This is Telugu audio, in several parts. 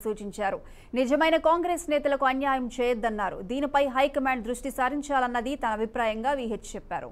సూచించారు నిజమైన కాంగ్రెస్ నేతలకు అన్యాయం చేయొద్దన్నారు దీనిపై హైకమాండ్ దృష్టి సారించాలన్నది తన అభిప్రాయంగా విహెచ్ చెప్పారు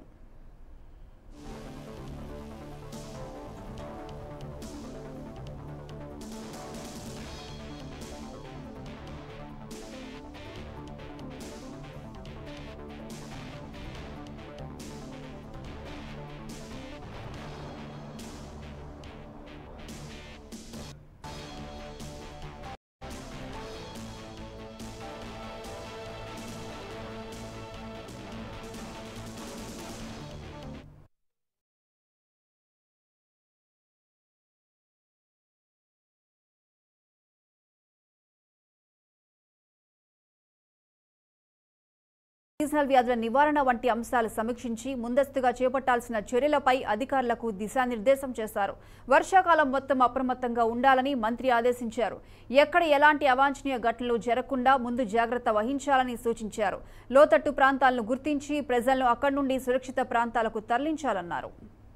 సీజనల్ వ్యాధుల నివారణ వంటి అంశాలు సమీక్షించి ముందస్తుగా చేపట్టాల్సిన చర్యలపై అధికారులకు దిశానిర్దేశం చేశారు వర్షాకాలం మొత్తం అప్రమత్తంగా ఉండాలని మంత్రి ఆదేశించారు ఎక్కడ ఎలాంటి అవాంఛనీయ ఘటనలు జరగకుండా ముందు జాగ్రత్త వహించాలని సూచించారు లోతట్టు ప్రాంతాలను గుర్తించి ప్రజలను అక్కడి నుండి సురక్షిత ప్రాంతాలకు తరలించాలన్నారు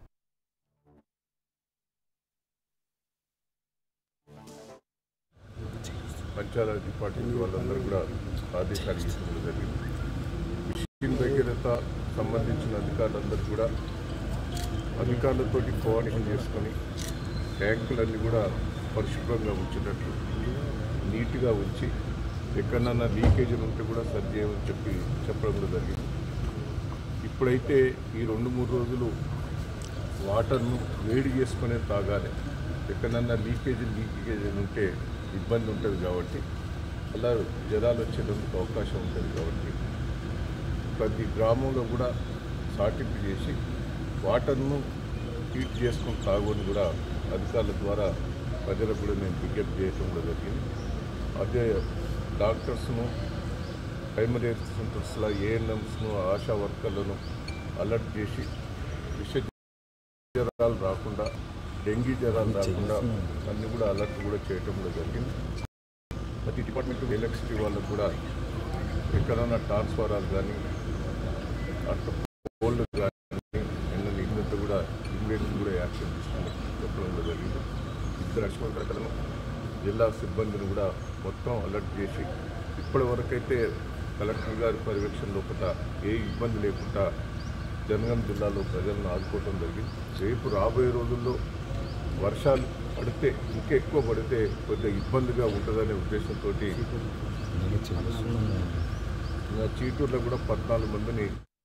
పంచాయతీ డిపార్ట్మెంట్ వాళ్ళందరూ కూడా ఆదేశాలు ఇవ్వడం జరిగింది మిషన్ భగీరథ సంబంధించిన అధికారులందరూ కూడా అధికారులతోటి కోఆర్డినేషన్ చేసుకొని ట్యాంకులన్నీ కూడా పరిశుభ్రంగా ఉంచేటట్లు నీట్గా ఉంచి ఎక్కడన్నా లీకేజీలు ఉంటే కూడా సరి చేయమని చెప్పి చెప్పడం కూడా జరిగింది ఇప్పుడైతే ఈ రెండు మూడు రోజులు వాటర్ను వేడి చేసుకునే తాగాలి ఎక్కడన్నా లీకేజీ లీకేజీ ఉంటే ఇబ్బంది ఉంటుంది కాబట్టి అలా జ్వరాలు వచ్చేందుకు అవకాశం ఉంటుంది కాబట్టి ప్రతి గ్రామంలో కూడా సాటింపు చేసి వాటర్ను హీట్ చేసుకుని తాగుని కూడా అధికారుల ద్వారా ప్రజలకు కూడా నేను విజ్ఞప్తి చేయడం కూడా జరిగింది అదే డాక్టర్స్ను ప్రైమరీ హెల్త్ సెంటర్స్లో ఏఎన్ఎంస్ను ఆశా వర్కర్లను అలర్ట్ చేసి విష జ్వరాలు రాకుండా డెంగీ జ్వరాలు రాకుండా అన్ని కూడా అలర్ట్ కూడా చేయటం కూడా జరిగింది ప్రతి డిపార్ట్మెంట్ ఎలక్ట్రిసిటీ వాళ్ళకు కూడా ఎక్కడన్నా ట్రాన్స్ఫారాలు కానీ అట్లా పోల్డ్ కానీ నిన్న నిన్నంతా కూడా ఇమ్మీడియట్ కూడా యాక్షన్ తీసుకుని చెప్పడం కూడా జరిగింది ఇద్దరు అశ్వకర్తలను జిల్లా సిబ్బందిని కూడా మొత్తం అలర్ట్ చేసి ఇప్పటి వరకైతే కలెక్టర్ గారి పర్యవేక్షణ లోపల ఏ ఇబ్బంది లేకుండా జనగాం జిల్లాలో ప్రజలను ఆదుకోవడం జరిగింది రేపు రాబోయే రోజుల్లో వర్షాలు పడితే ఇంకా ఎక్కువ పడితే కొద్దిగా ఇబ్బందిగా ఉంటుందనే ఉద్దేశంతో చీటూరులో కూడా పద్నాలుగు మందిని